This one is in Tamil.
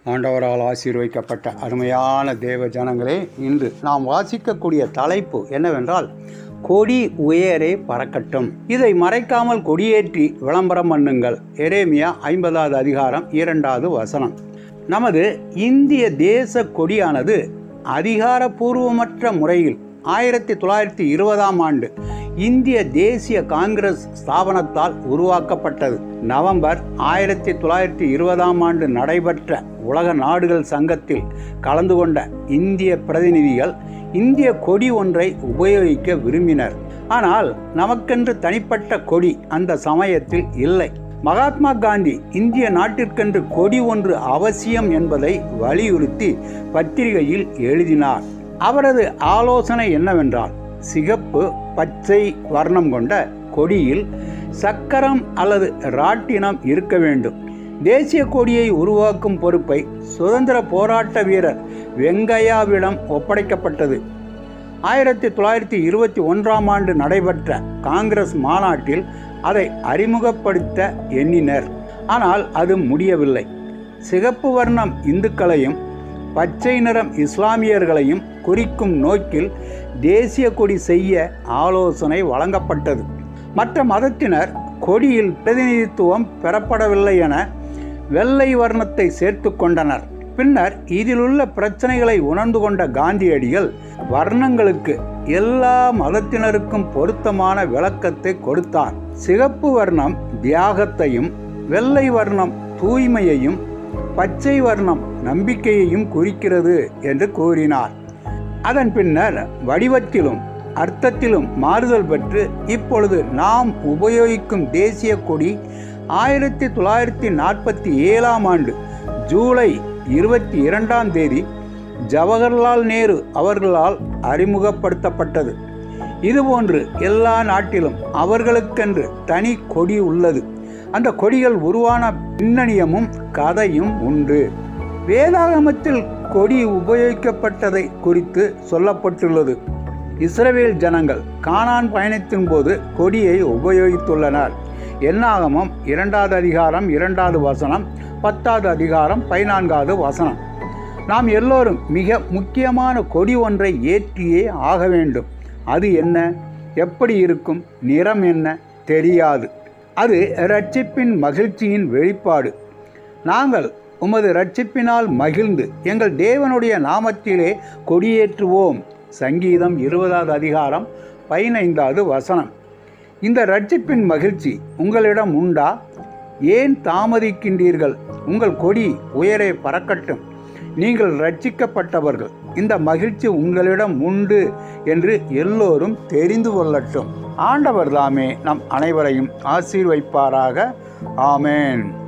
ஆண்டவரால் ஆசீர்வைக்கப்பட்ட அருமையான தேவ ஜனங்களே இன்று நாம் வாசிக்கக்கூடிய தலைப்பு என்னவென்றால் கொடி உயரே பறக்கட்டும் இதை மறைக்காமல் கொடியேற்றி விளம்பரம் பண்ணுங்கள் எரேமியா ஐம்பதாவது அதிகாரம் இரண்டாவது வசனம் நமது இந்திய தேச கொடியானது அதிகாரப்பூர்வமற்ற முறையில் ஆயிரத்தி தொள்ளாயிரத்தி இருபதாம் ஆண்டு இந்திய தேசிய காங்கிரஸ் ஸ்தாபனத்தால் உருவாக்கப்பட்டது நவம்பர் ஆயிரத்தி தொள்ளாயிரத்தி இருபதாம் ஆண்டு நடைபெற்ற உலக நாடுகள் சங்கத்தில் கலந்து கொண்ட இந்திய பிரதிநிதிகள் இந்திய கொடி ஒன்றை உபயோகிக்க விரும்பினர் ஆனால் நமக்கென்று தனிப்பட்ட கொடி அந்த சமயத்தில் இல்லை மகாத்மா காந்தி இந்திய நாட்டிற்கென்று கொடி ஒன்று அவசியம் என்பதை வலியுறுத்தி பத்திரிகையில் எழுதினார் அவரது ஆலோசனை என்னவென்றால் சிகப்பு பச்சை வர்ணம் கொண்ட கொடியில் சக்கரம் அல்லது ராட்டினம் இருக்க வேண்டும் தேசிய கொடியை உருவாக்கும் பொறுப்பை சுதந்திர போராட்ட வீரர் வெங்கையாவிடம் ஒப்படைக்கப்பட்டது ஆயிரத்தி தொள்ளாயிரத்தி இருபத்தி ஒன்றாம் ஆண்டு நடைபெற்ற காங்கிரஸ் மாநாட்டில் அதை அறிமுகப்படுத்த எண்ணினர் ஆனால் அது முடியவில்லை சிகப்பு வர்ணம் இந்துக்களையும் பச்சை நிறம் இஸ்லாமியர்களையும் குறிக்கும் நோக்கில் தேசிய கொடி செய்ய ஆலோசனை வழங்கப்பட்டது மற்ற மதத்தினர் கொடியில் பிரதிநிதித்துவம் பெறப்படவில்லை என வெள்ளை வர்ணத்தை சேர்த்து கொண்டனர் பின்னர் இதிலுள்ள பிரச்சனைகளை உணர்ந்து கொண்ட காந்தியடிகள் வர்ணங்களுக்கு எல்லா மதத்தினருக்கும் பொருத்தமான விளக்கத்தை கொடுத்தார் சிகப்பு வர்ணம் தியாகத்தையும் வெள்ளை வர்ணம் தூய்மையையும் பச்சை வர்ணம் நம்பிக்கையையும் குறிக்கிறது என்று கூறினார் அதன் பின்னர் வடிவத்திலும் அர்த்தத்திலும் மாறுதல் பெற்று இப்பொழுது நாம் உபயோகிக்கும் தேசிய கொடி ஆயிரத்தி தொள்ளாயிரத்தி நாற்பத்தி ஏழாம் ஆண்டு ஜூலை இருபத்தி இரண்டாம் தேதி ஜவஹர்லால் நேரு அவர்களால் அறிமுகப்படுத்தப்பட்டது இதுபோன்று எல்லா நாட்டிலும் அவர்களுக்கென்று தனி கொடி உள்ளது அந்த கொடிகள் உருவான பின்னணியமும் கதையும் உண்டு வேதாகமத்தில் கொடி உபயோகிக்கப்பட்டதை குறித்து சொல்லப்பட்டுள்ளது இஸ்ரவேல் ஜனங்கள் கானான் பயணத்தின் போது கொடியை உபயோகித்துள்ளனர் என்னாகமம் இரண்டாவது அதிகாரம் இரண்டாவது வசனம் பத்தாவது அதிகாரம் பதினான்காவது வசனம் நாம் எல்லோரும் மிக முக்கியமான கொடி ஒன்றை ஏற்றியே ஆக வேண்டும் அது என்ன எப்படி இருக்கும் நிறம் என்ன தெரியாது அது இரட்சிப்பின் மகிழ்ச்சியின் வெளிப்பாடு நாங்கள் உமது இரட்சிப்பினால் மகிழ்ந்து எங்கள் தேவனுடைய நாமத்திலே கொடியேற்றுவோம் சங்கீதம் இருபதாவது அதிகாரம் பதினைந்தாவது வசனம் இந்த ரட்சிப்பின் மகிழ்ச்சி உங்களிடம் உண்டா ஏன் தாமதிக்கின்றீர்கள் உங்கள் கொடி உயரே பறக்கட்டும் நீங்கள் ரட்சிக்கப்பட்டவர்கள் இந்த மகிழ்ச்சி உங்களிடம் உண்டு என்று எல்லோரும் தெரிந்து கொள்ளட்டும் ஆண்டவர் தாமே நம் அனைவரையும் ஆசீர்வைப்பாராக ஆமேன்